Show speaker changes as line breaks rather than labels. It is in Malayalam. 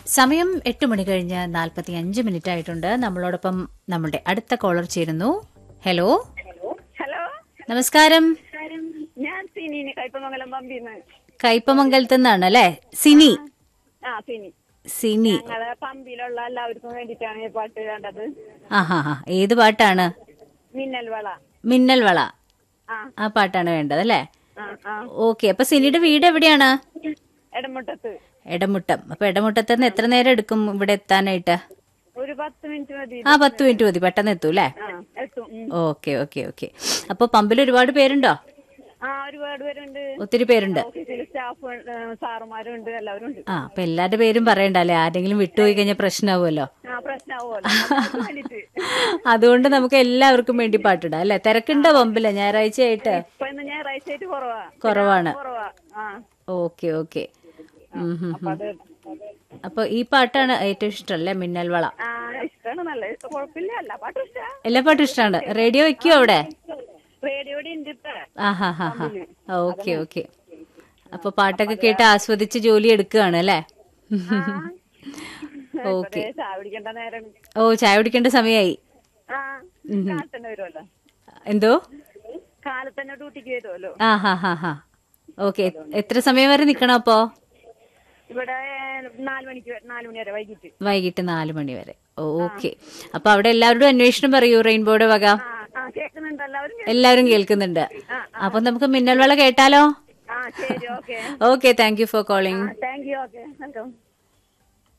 സമയം എട്ട് മണി കഴിഞ്ഞ് നാൽപ്പത്തി അഞ്ച് മിനിറ്റ് ആയിട്ടുണ്ട് നമ്മളോടൊപ്പം നമ്മുടെ അടുത്ത കോളർ ചേരുന്നു ഹലോ
ഹലോ
നമസ്കാരം
ഞാൻ സിനിന് കൈപ്പമംഗലം പമ്പിന്ന്
കയ്പമംഗലത്ത് നിന്നാണ് അല്ലേ സിനി
ആ സിനി
സിനി
ഞങ്ങളെ പമ്പിലുള്ള എല്ലാവർക്കും വേണ്ടിയിട്ടാണ് ഈ പാട്ട് വേണ്ടത്
ആ ഹാ ഹാ ഏത് പാട്ടാണ്
മിന്നൽ വള
മിന്നൽ വള
ആ
ആ പാട്ടാണ് വേണ്ടത് അല്ലേ
ആ ആ
ഓക്കെ അപ്പൊ സിനിയുടെ വീട് എവിടെയാണ്
എടമുട്ടത്ത്
എടമുട്ടം അപ്പൊ എടമുട്ടത്ത് നിന്ന് എത്ര നേരം എടുക്കും ഇവിടെ എത്താനായിട്ട്
ഒരു പത്ത് മിനിറ്റ് മതി
ആ പത്ത് മിനിറ്റ് മതി പെട്ടെന്ന് എത്തൂ അല്ലേ
ആ എത്തും ഉം.
ഓക്കെ ഓക്കെ ഓക്കെ അപ്പൊ പമ്പിൽ ഒരുപാട് പേരുണ്ടോ
ആ ഒരുപാട് പേരുണ്ട്
ഒത്തിരി പേരുണ്ട്
ഓഫീസിൽ സ്റ്റാഫ് സാറുമാരും ഉണ്ട് എല്ലാവരും ഉണ്ട്
ആ അപ്പൊ എല്ലാവരുടെ പേരും പറയണ്ടല്ലേ ആരെങ്കിലും വിട്ടുപോയി കഴിഞ്ഞാൽ പ്രശ്നമാവുമല്ലോ
ആ പ്രശ്നമാവുമല്ലോ അതിന് വേണ്ടിയിട്ട്
അതുകൊണ്ട് നമുക്ക് എല്ലാവർക്കും വേണ്ടി പാട്ടിടാം അല്ലെ തിരക്കുണ്ടോ പമ്പില് ഞായറാഴ്ച ആയിട്ട്
ഇപ്പൊ ഇന്ന് ഞായറാഴ്ച ആയിട്ട് കുറവാ
കുറവാണ്
കുറവാ ആ
ഓക്കെ ഓക്കെ
അപ്പൊ അത്
അപ്പൊ ഈ പാട്ടാണ് ഏറ്റവും ഇഷ്ടം അല്ലേ മിന്നൽ വള
ആ ഇഷ്ടമാണ് നല്ല ഇഷ്ടം കുഴപ്പമില്ല എല്ലാ പാട്ടും ഇഷ്ടാ
എല്ലാ പാട്ടും ഇഷ്ടമാണ് റേഡിയോ വെക്കുവോ അവിടെ
റേഡിയോടെ ഉണ്ട് ഇപ്പൊ
ആ ഹാ ഹാ ഹാ ഓക്കെ ഓക്കെ അപ്പൊ പാട്ടൊക്കെ കേട്ട് ആസ്വദിച്ച് ജോലി എടുക്കുകയാണ് അല്ലേ
ഇപ്പതേ ചായ കുടിക്കേണ്ട നേരം
ഓ ചായ കുടിക്കേണ്ട സമയമായി
ആ കാലത്തന്നെ വരുമല്ലോ
എന്തോ
കാലത്തന്നെ ഡ്യൂട്ടിക്ക് വരുമല്ലോ
ആ ഹാ ഹാ ഹാ ഓക്കെ എത്ര സമയം വരെ നിക്കണം അപ്പോ
ഇവിടെ നാല് മണിക്ക് വരെ- നാല് മണി വരെ വൈകിട്ട്
വൈകിട്ട് നാല് മണി വരെ ഓക്കെ അപ്പൊ അവിടെ എല്ലാവരോടും അന്വേഷണം പറയൂ റെയിൻബോയുടെ വക
ആ ആ കേൾക്കുന്നുണ്ട് എല്ലാവരും കേ-
എല്ലാവരും കേൾക്കുന്നുണ്ട്
ആ,
അപ്പൊ നമുക്ക് മിന്നൽ വള കേട്ടാലോ
ആ ശരി okay
okay thank you for calling
thank you okay welcome